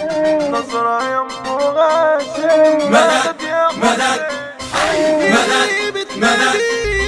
نظرة يمه غاشم مدد مدد مدد مدد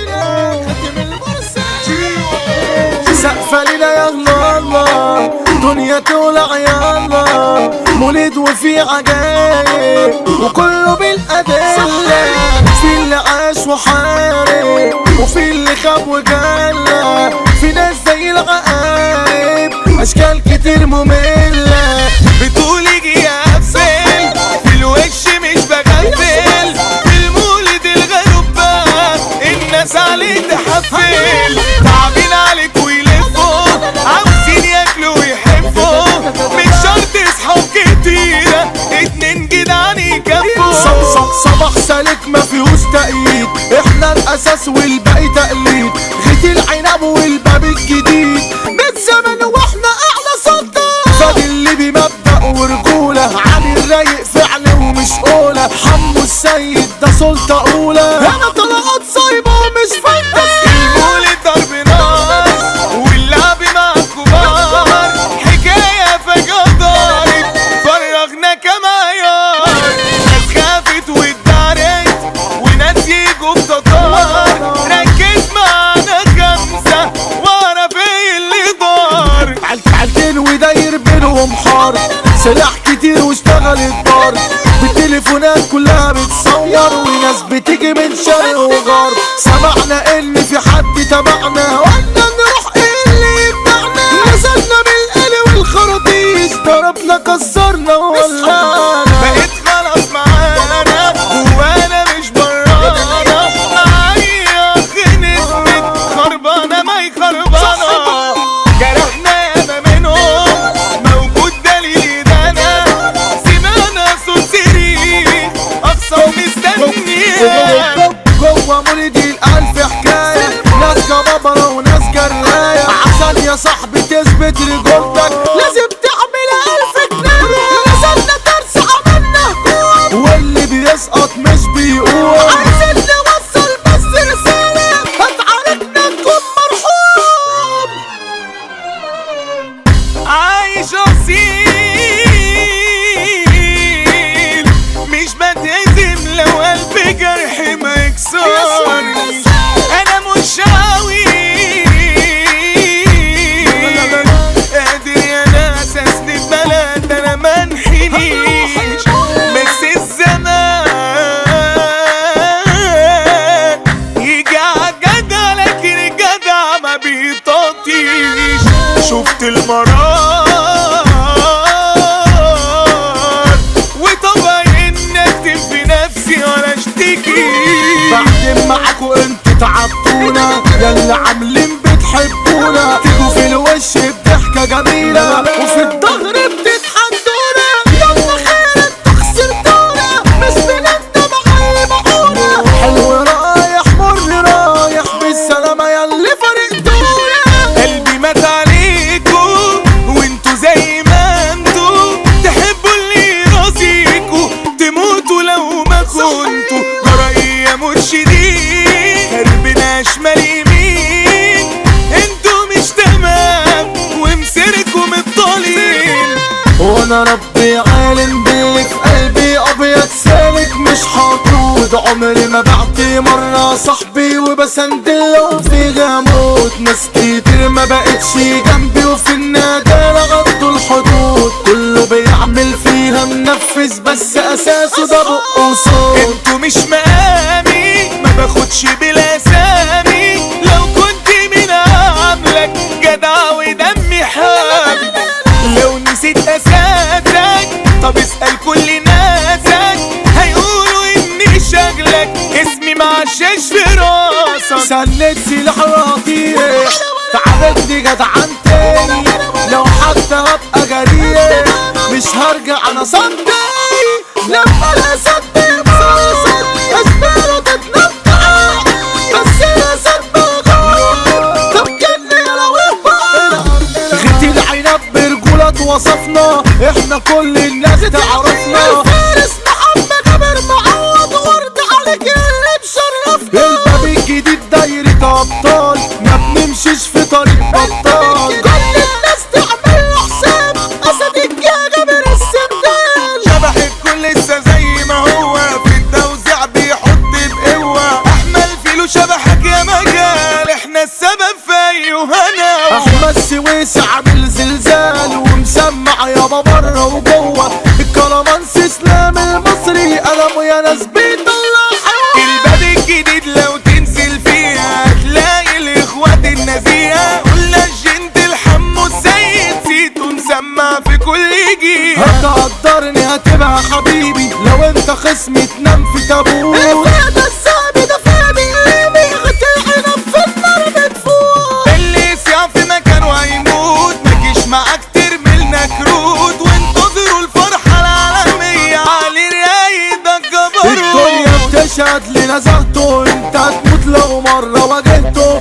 سقفة لنا يا الله دنيا تولع يا الله مولد وفي عجايب وكله بالأدلة في اللي عاش وحارب وفي اللي خاب وجلى في ناس زي العقارب أشكال كتير مملة بتقولي جي اقفل في الوش مش بغفل في المولد الغربان الناس عليه تحفل تعبين عليك ويلفوا عاوزين ياكلوا ويحبوا مش شرط اصحاب كتيرة اتنين جدعان يكفوا صب صب صباح سالك ما فيهوش تأييد احنا الاساس والباقي تقليد غيت العنب والباب الجديد من زمن واحنا اعلى سلطان فاضي اللي بمبدأ ورجولة عامل رايق فعل ومش قولة حمو السيد ده سلطة اولى انا طلعت صايبة ومش فانتس المولد ضرب نار واللعب مع الكبار حكاية فجأة دارت فرغنا كمعيار ناس خافت واتدارت وناس يجوا بتطار ركز معانا خمسة واعرف ايه اللي دار عيلت عيلتين وداير بينهم حار سلاح كتير واشتغل الدار بالتليفونات كلها بتصور وناس بتيجي من شرق وغرب سمعنا ان في حد تبعنا قلنا نروح ايه اللي يمنعنا نزلنا بالقلي والخراطيش ضربنا كسرنا وولعنا بقيت خلاص معانا وانا مش برانا معايا اخ نسمت خربانه ما يخربانه جرحنا ياما منهم موجود دليل ده انا سمعنا صوت سرير اقصى ومستنيه جوه مولدي الألف حكاية ناس كبابرة وناس جراية عشان يا صاحبي تثبت رجولتك لازم تعمل ألف جنيه نزلنا درس عملنا هجوم واللي بيسقط مش بيقوم عايزين نوصل بس رسالة هتعالجنا نكون مرحوم عايش اصيل مش بتهزم لو قلبي جرح ما يكسرني انا مش عاوي قادر يا ناس اسند بلد انا منحنيش بس الزمان يجي عالجدع لكن الجدع ما بيطاطيش شفت المرار وطبعا ان اكتب في نفسي ولا اشتكي بعدين معاكوا انتوا تعبتونا ياللي عاملين بتحبونا تيجوا في الوش بضحكة جميلة وفي الظهر بتتحدونا يلا خير انتوا خسرتونا مش بنندم على معونا حلو رايح مر رايح بالسلامة ياللي فرقتونا قلبي مات عليكوا وانتوا زي ما انتوا تحبوا اللي يرازيكوا تموتوا لو ما كنتوا جراية مرشدين قلبنا شمال يمين انتوا مش تمام ومسيركم الضالين وانا ربي عالم باللي في قلبي ابيض سالك مش حاطود عمري ما بعت مرة صاحبي وبسندله في غموت ناس كتير ما بقتش جنبي وفي الندالة غضوا الحدود كله بيعمل فيها منفذ بس اساسه ده بق وصوت انتوا مش مقامي ما باخدش بالاسامي لو كنت من عاملك جدع ودمي حامي لو نسيت اساسك طب اسأل كل ناسك هيقولوا اني شغلك اسمي معشاش في راسك سلت سلاح رطيح تعبتني جدعان تاني لو حتى هبقى جريء مش هرجع انا صدق لما الاسد بيبصص اشباله تتنطع بس الاسد بغار طب كني لو غيتي العنب برجولة وصفنا احنا كل الناس تعرفنا الفارس محمد جابر معوض ورد عليك اللي مشرفنا الباب الجديد دايرة ابطال ما بنمشيش في طريق بطال كل الناس تعمل له حساب اسد الجابر السمنة مسمع يابا بره وجوه الكرمانس اسلام المصري قلمه يا ناس بيطلع حوا الباب الجديد لو تنزل فيها هتلاقي الاخوات النزيهة قلنا الجنت الحمو السيد سيتو مسمع في كل جهة هتقدرني هتبقى حبيبي لو انت خصمي تنام في تابوت الفادة السامي ده فادي قيمي غتي عنب في النار بتفوت اللي يسيع في مكانه هيموت مجيش معاك ترميلنا كروت وانتظروا الفرحة العالمية علي رايد ده الدنيا الجبروت بتشهد لنا زهته انت هتموت لو مرة واجهته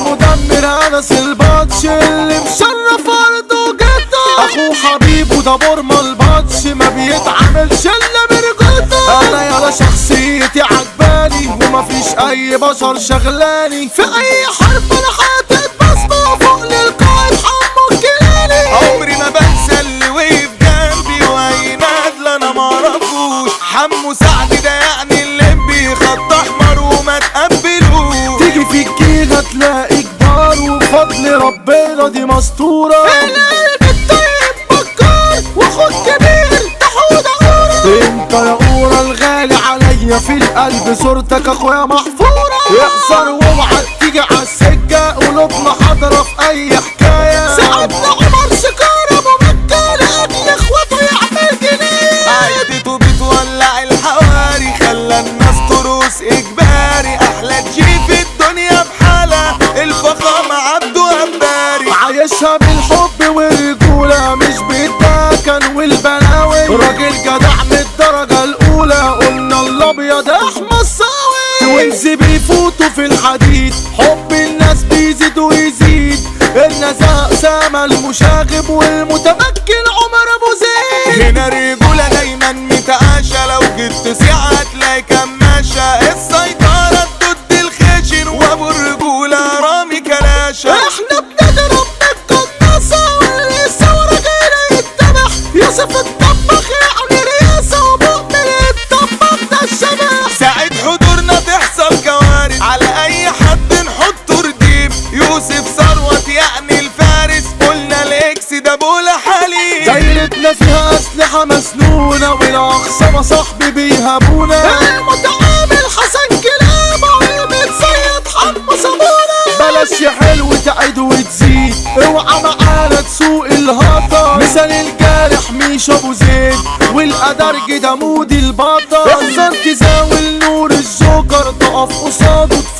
المدمر انس الباتش اللي مشرف ارضه جده اخوه حبيبه ده برمى الباتش ما بيتعاملش الا برجوته انا يالا شخصيتي عجباني ومفيش اي بشر شغلاني في اي حرب انا حاطط بصمة فوق للقائد حمو الكيلاني عمري ما بنسى اللي وقف جنبي واي نادلة انا معرفوش حمو سعد ده يعني اللي بيخط احمر وما تقبلوش تيجي في الجيغة تلاقي كبار وبفضل ربنا دي مستورة القلب الطيب بكار واخد كبير تحوده قورة انت يا قورة الغالي عليا في القلب صورتك اخويا محفورة احذر واوعى تيجي عالسكة قلوبنا حاضرة في اي حكاية سعدنا عمر سكارة ابو مكة لاجل اخواته يعمل جنيه عدته بتولع الحواري خلى الناس ترقص اجباري احلى جي في الدنيا بحالة الفخامة عبده امباري عايشها بالحب والرجولة مش بالدكن والبلاوي راجل جدع من الدرجة الأولى قلنا الأبيض أحمد صاوي توينز بيفوتوا في الحديد حب الناس بيزيد ويزيد النزاهة أسامة المشاغب والمتمكن عمر أبو زيد هنا رجولة دايما متعاشة لو جبت ساعة هتلاقي كماشة السيطرة ضد الخشن وابو الرجولة رامي كلاشة احنا بنضرب بالقناصة واللي ثورة غير يتبح يوسف الطباخ يعني رياسة ومؤمن الطباخ ده الشبح ساعة حضورنا تحصل كوارث على اي حد نحطه رديف يوسف ثروت يعني الفارس قلنا الاكس ده بولا حليب دايرتنا فيها أسلحة مسنونة والأخصام صاحبي بيهابونا المتعامل حسن كلابة والمتصيد حمو صابونة بلاش يا حلو تعد وتزيد اوعى معانا تسوق الهطل مثال الجارح ميش ابو زيد والقدر كده مودي البطل احسن تزاول نور الجوكر تقف قصاده